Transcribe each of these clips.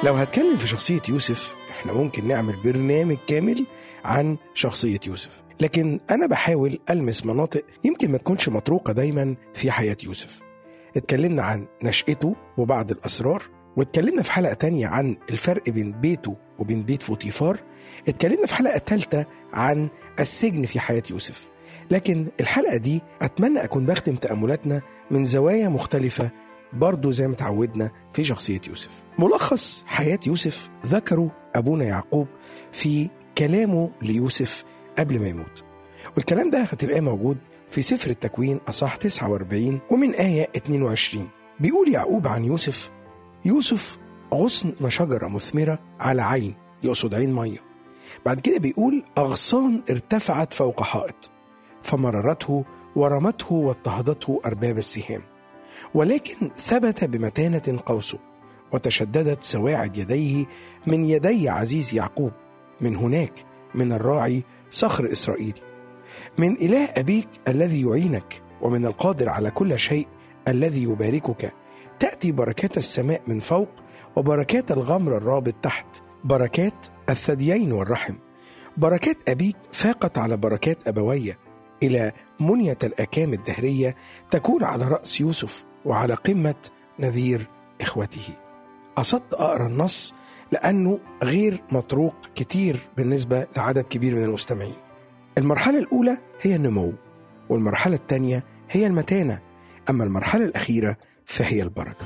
لو هتكلم في شخصية يوسف احنا ممكن نعمل برنامج كامل عن شخصية يوسف لكن أنا بحاول ألمس مناطق يمكن ما تكونش مطروقة دايما في حياة يوسف اتكلمنا عن نشأته وبعض الأسرار واتكلمنا في حلقة تانية عن الفرق بين بيته وبين بيت فوتيفار اتكلمنا في حلقة تالتة عن السجن في حياة يوسف لكن الحلقة دي أتمنى أكون بختم تأملاتنا من زوايا مختلفة برضه زي ما تعودنا في شخصية يوسف ملخص حياة يوسف ذكره أبونا يعقوب في كلامه ليوسف قبل ما يموت والكلام ده هتلاقيه موجود في سفر التكوين أصح 49 ومن آية 22 بيقول يعقوب عن يوسف يوسف غصن شجرة مثمرة على عين يقصد عين مية بعد كده بيقول أغصان ارتفعت فوق حائط فمررته ورمته واضطهدته أرباب السهام ولكن ثبت بمتانة قوسه وتشددت سواعد يديه من يدي عزيز يعقوب من هناك من الراعي صخر إسرائيل من إله أبيك الذي يعينك ومن القادر على كل شيء الذي يباركك تأتي بركات السماء من فوق وبركات الغمر الرابط تحت بركات الثديين والرحم بركات أبيك فاقت على بركات أبوي إلى منية الأكام الدهرية تكون على رأس يوسف وعلى قمة نذير إخوته قصدت أقرأ النص لأنه غير مطروق كتير بالنسبة لعدد كبير من المستمعين المرحلة الأولى هي النمو والمرحلة الثانية هي المتانة أما المرحلة الأخيرة فهي البركة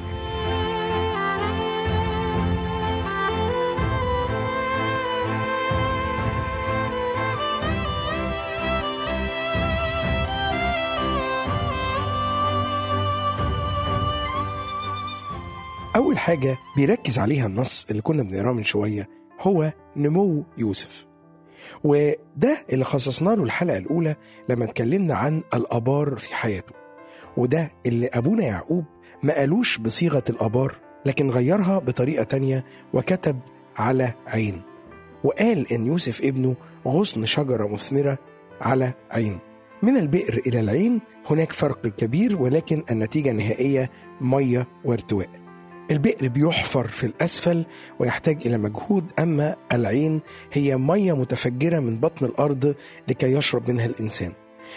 أول حاجة بيركز عليها النص اللي كنا بنقراه من شوية هو نمو يوسف وده اللي خصصنا له الحلقة الأولى لما اتكلمنا عن الآبار في حياته وده اللي أبونا يعقوب ما قالوش بصيغة الآبار لكن غيرها بطريقة تانية وكتب على عين وقال إن يوسف ابنه غصن شجرة مثمرة على عين من البئر إلى العين هناك فرق كبير ولكن النتيجة النهائية مية وارتواء البئر بيحفر في الأسفل ويحتاج إلى مجهود أما العين هي مية متفجرة من بطن الأرض لكي يشرب منها الإنسان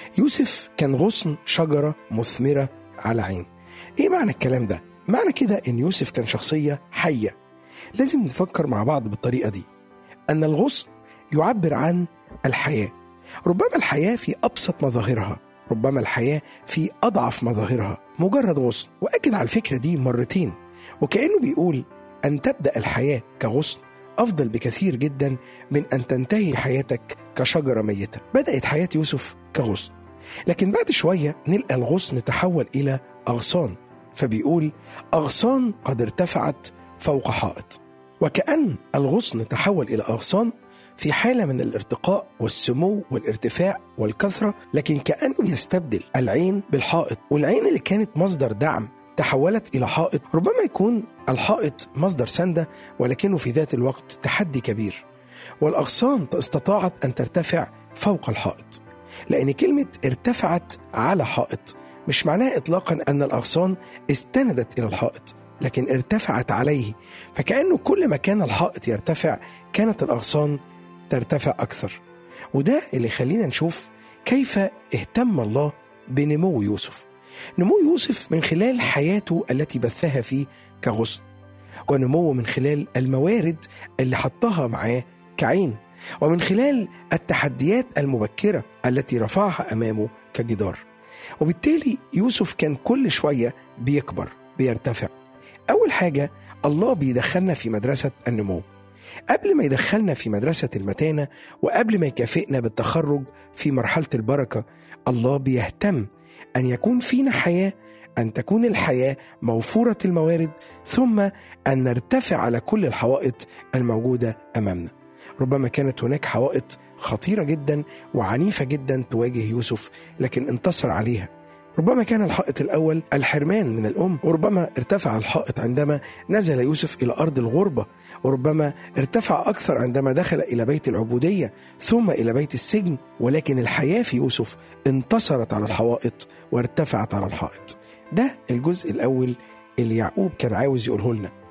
يوسف كان غصن شجرة مثمرة على عين إيه معنى الكلام ده؟ معنى كده إن يوسف كان شخصية حية لازم نفكر مع بعض بالطريقة دي أن الغصن يعبر عن الحياة ربما الحياة في أبسط مظاهرها ربما الحياة في أضعف مظاهرها مجرد غصن وأكد على الفكرة دي مرتين وكأنه بيقول أن تبدأ الحياة كغصن أفضل بكثير جدا من أن تنتهي حياتك كشجرة ميتة بدأت حياة يوسف كغصن لكن بعد شوية نلقى الغصن تحول إلى أغصان فبيقول أغصان قد ارتفعت فوق حائط وكأن الغصن تحول إلى أغصان في حالة من الارتقاء والسمو والارتفاع والكثرة لكن كأنه بيستبدل العين بالحائط والعين اللي كانت مصدر دعم تحولت إلى حائط ربما يكون الحائط مصدر سندة ولكنه في ذات الوقت تحدي كبير والأغصان استطاعت أن ترتفع فوق الحائط لأن كلمة ارتفعت على حائط مش معناها إطلاقا أن الأغصان استندت إلى الحائط لكن ارتفعت عليه فكأنه كل ما كان الحائط يرتفع كانت الأغصان ترتفع أكثر وده اللي يخلينا نشوف كيف اهتم الله بنمو يوسف نمو يوسف من خلال حياته التي بثها فيه كغصن ونموه من خلال الموارد اللي حطها معاه كعين ومن خلال التحديات المبكرة التي رفعها أمامه كجدار وبالتالي يوسف كان كل شوية بيكبر بيرتفع أول حاجة الله بيدخلنا في مدرسة النمو قبل ما يدخلنا في مدرسة المتانة وقبل ما يكافئنا بالتخرج في مرحلة البركة الله بيهتم أن يكون فينا حياة أن تكون الحياة موفورة الموارد ثم أن نرتفع على كل الحوائط الموجودة أمامنا ربما كانت هناك حوائط خطيرة جدا وعنيفة جدا تواجه يوسف لكن انتصر عليها ربما كان الحائط الأول الحرمان من الأم وربما ارتفع الحائط عندما نزل يوسف إلى أرض الغربة وربما ارتفع أكثر عندما دخل إلى بيت العبودية ثم إلى بيت السجن ولكن الحياة في يوسف انتصرت على الحوائط وارتفعت على الحائط ده الجزء الأول اللي يعقوب كان عاوز يقوله لنا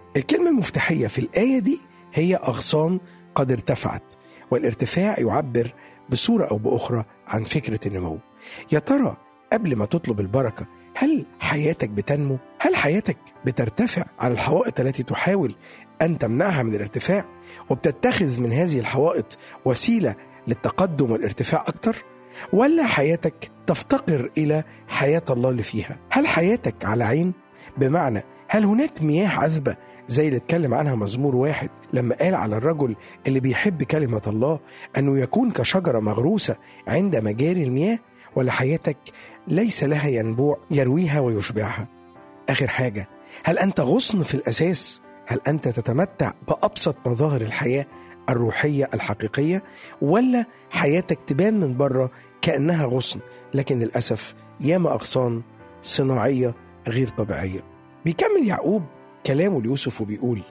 الكلمة المفتاحية في الآية دي هي أغصان قد ارتفعت والارتفاع يعبر بصورة أو بأخرى عن فكرة النمو يا ترى قبل ما تطلب البركة هل حياتك بتنمو؟ هل حياتك بترتفع على الحوائط التي تحاول أن تمنعها من الارتفاع وبتتخذ من هذه الحوائط وسيلة للتقدم والارتفاع أكتر؟ ولا حياتك تفتقر إلى حياة الله اللي فيها؟ هل حياتك على عين؟ بمعنى هل هناك مياه عذبة زي اللي اتكلم عنها مزمور واحد لما قال على الرجل اللي بيحب كلمة الله أنه يكون كشجرة مغروسة عند مجاري المياه ولا حياتك ليس لها ينبوع يرويها ويشبعها آخر حاجة هل أنت غصن في الأساس؟ هل أنت تتمتع بأبسط مظاهر الحياة الروحية الحقيقية ولا حياتك تبان من بره كأنها غصن لكن للأسف ياما أغصان صناعية غير طبيعية بيكمل يعقوب كلامه ليوسف وبيقول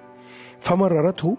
فمررته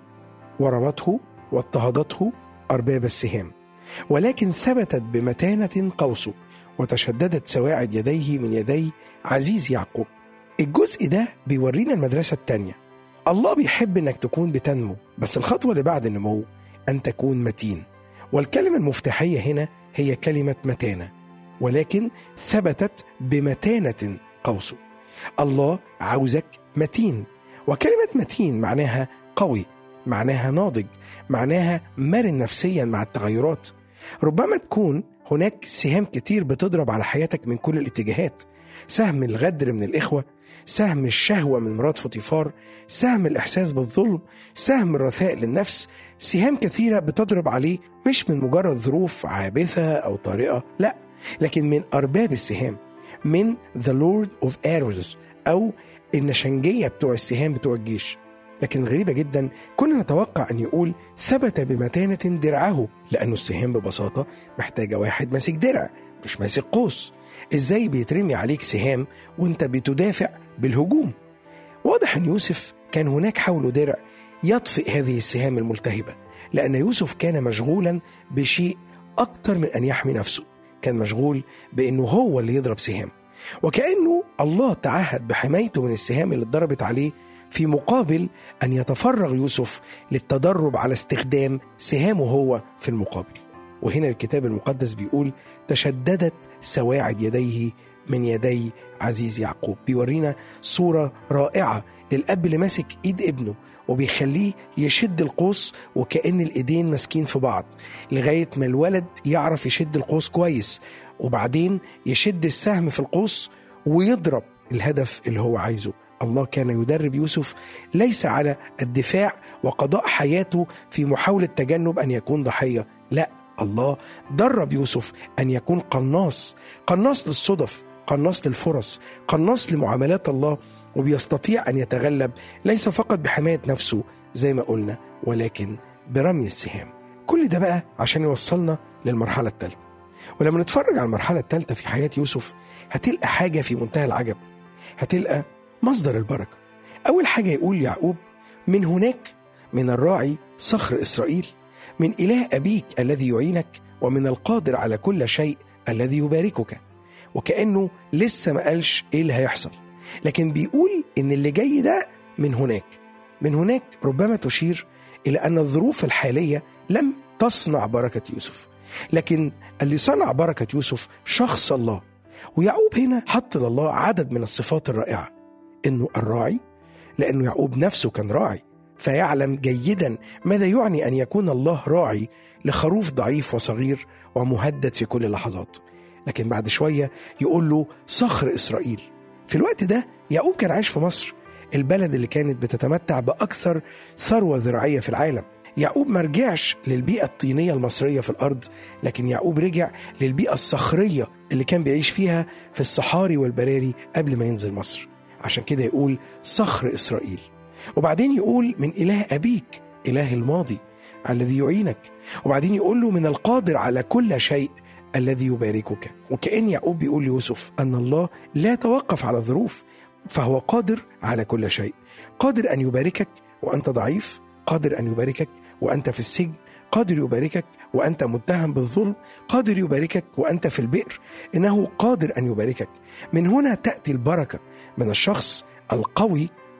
ورمته واضطهدته أرباب السهام ولكن ثبتت بمتانة قوسه وتشددت سواعد يديه من يدي عزيز يعقوب الجزء ده بيورينا المدرسة التانية الله بيحب انك تكون بتنمو بس الخطوة اللي بعد النمو ان تكون متين والكلمة المفتاحية هنا هي كلمة متانة ولكن ثبتت بمتانة قوسه الله عاوزك متين وكلمة متين معناها قوي معناها ناضج معناها مرن نفسيا مع التغيرات ربما تكون هناك سهام كتير بتضرب على حياتك من كل الاتجاهات سهم الغدر من الإخوة سهم الشهوة من مرات فطيفار سهم الإحساس بالظلم سهم الرثاء للنفس سهام كثيرة بتضرب عليه مش من مجرد ظروف عابثة أو طارئة لا لكن من أرباب السهام من The Lord of Arrows أو النشنجية بتوع السهام بتوع الجيش لكن غريبة جدا كنا نتوقع أن يقول ثبت بمتانة درعه لأنه السهام ببساطة محتاجة واحد ماسك درع مش ماسك قوس إزاي بيترمي عليك سهام وانت بتدافع بالهجوم واضح أن يوسف كان هناك حوله درع يطفئ هذه السهام الملتهبة لأن يوسف كان مشغولا بشيء أكثر من أن يحمي نفسه كان مشغول بأنه هو اللي يضرب سهام وكأنه الله تعهد بحمايته من السهام اللي اتضربت عليه في مقابل أن يتفرغ يوسف للتدرب على استخدام سهامه هو في المقابل وهنا الكتاب المقدس بيقول تشددت سواعد يديه من يدي عزيز يعقوب بيورينا صورة رائعة للأب اللي ماسك إيد ابنه وبيخليه يشد القوس وكأن الإيدين ماسكين في بعض لغاية ما الولد يعرف يشد القوس كويس وبعدين يشد السهم في القوس ويضرب الهدف اللي هو عايزه الله كان يدرب يوسف ليس على الدفاع وقضاء حياته في محاولة تجنب أن يكون ضحية لا الله درب يوسف أن يكون قناص قناص للصدف قناص للفرص قناص لمعاملات الله وبيستطيع أن يتغلب ليس فقط بحماية نفسه زي ما قلنا ولكن برمي السهام كل ده بقى عشان يوصلنا للمرحلة الثالثة ولما نتفرج على المرحلة الثالثة في حياة يوسف هتلقى حاجة في منتهى العجب هتلقى مصدر البركة أول حاجة يقول يعقوب من هناك من الراعي صخر إسرائيل من إله أبيك الذي يعينك ومن القادر على كل شيء الذي يباركك وكأنه لسه ما قالش إيه اللي هيحصل لكن بيقول إن اللي جاي ده من هناك من هناك ربما تشير إلى أن الظروف الحالية لم تصنع بركة يوسف لكن اللي صنع بركة يوسف شخص الله ويعقوب هنا حط لله عدد من الصفات الرائعة إنه الراعي لأنه يعقوب نفسه كان راعي فيعلم جيدا ماذا يعني أن يكون الله راعي لخروف ضعيف وصغير ومهدد في كل اللحظات لكن بعد شوية يقول له صخر إسرائيل في الوقت ده يعقوب كان عايش في مصر البلد اللي كانت بتتمتع بأكثر ثروة زراعية في العالم يعقوب ما رجعش للبيئة الطينية المصرية في الأرض لكن يعقوب رجع للبيئة الصخرية اللي كان بيعيش فيها في الصحاري والبراري قبل ما ينزل مصر عشان كده يقول صخر إسرائيل وبعدين يقول من إله أبيك إله الماضي الذي يعينك وبعدين يقول له من القادر على كل شيء الذي يباركك وكأن يعقوب بيقول ليوسف أن الله لا توقف على الظروف فهو قادر على كل شيء قادر أن يباركك وأنت ضعيف قادر أن يباركك وأنت في السجن قادر يباركك وأنت متهم بالظلم قادر يباركك وأنت في البئر إنه قادر أن يباركك من هنا تأتي البركة من الشخص القوي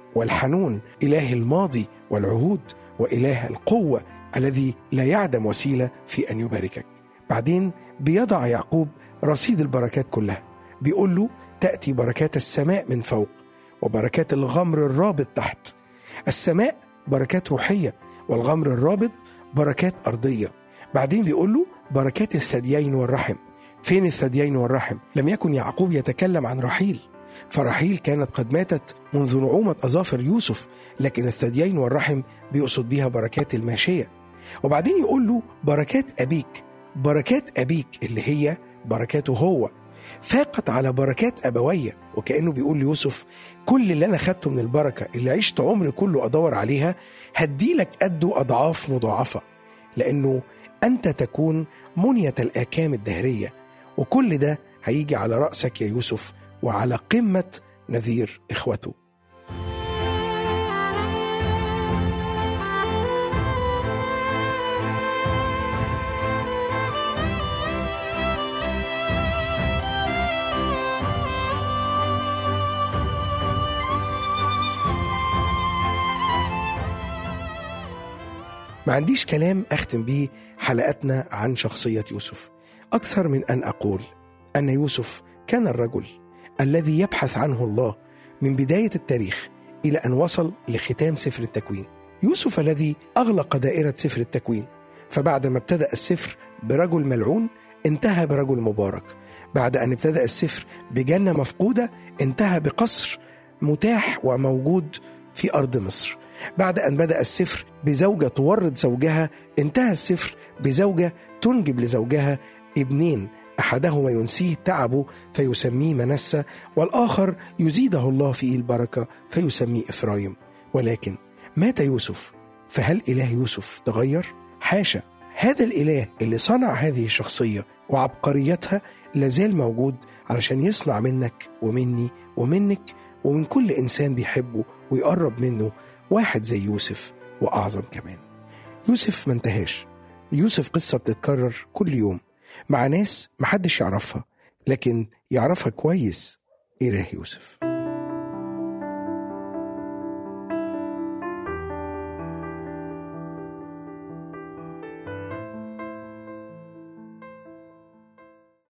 والحنون إله الماضي والعهود وإله القوة الذي لا يعدم وسيلة في أن يباركك بعدين بيضع يعقوب رصيد البركات كلها بيقول له تأتي بركات السماء من فوق وبركات الغمر الرابط تحت السماء بركات روحية والغمر الرابط بركات أرضية بعدين بيقول له بركات الثديين والرحم فين الثديين والرحم لم يكن يعقوب يتكلم عن رحيل فرحيل كانت قد ماتت منذ نعومة أظافر يوسف لكن الثديين والرحم بيقصد بيها بركات الماشية وبعدين يقول له بركات أبيك بركات أبيك اللي هي بركاته هو فاقت على بركات أبوية وكأنه بيقول ليوسف كل اللي أنا خدته من البركة اللي عشت عمري كله أدور عليها هديلك قده أضعاف مضاعفة لأنه أنت تكون منية الآكام الدهرية وكل ده هيجي على رأسك يا يوسف وعلى قمة نذير إخوته ما عنديش كلام أختم بيه حلقتنا عن شخصية يوسف أكثر من أن أقول أن يوسف كان الرجل الذي يبحث عنه الله من بداية التاريخ إلى أن وصل لختام سفر التكوين يوسف الذي أغلق دائرة سفر التكوين فبعد ما ابتدأ السفر برجل ملعون انتهى برجل مبارك بعد أن ابتدأ السفر بجنة مفقودة انتهى بقصر متاح وموجود في أرض مصر بعد أن بدأ السفر بزوجة تورد زوجها انتهى السفر بزوجة تنجب لزوجها ابنين أحدهما ينسيه تعبه فيسميه منسى والآخر يزيده الله فيه البركة فيسميه إفرايم ولكن مات يوسف فهل إله يوسف تغير؟ حاشا هذا الإله اللي صنع هذه الشخصية وعبقريتها لازال موجود علشان يصنع منك ومني ومنك ومن كل إنسان بيحبه ويقرب منه واحد زي يوسف وأعظم كمان يوسف ما انتهاش يوسف قصة بتتكرر كل يوم مع ناس محدش يعرفها لكن يعرفها كويس إله يوسف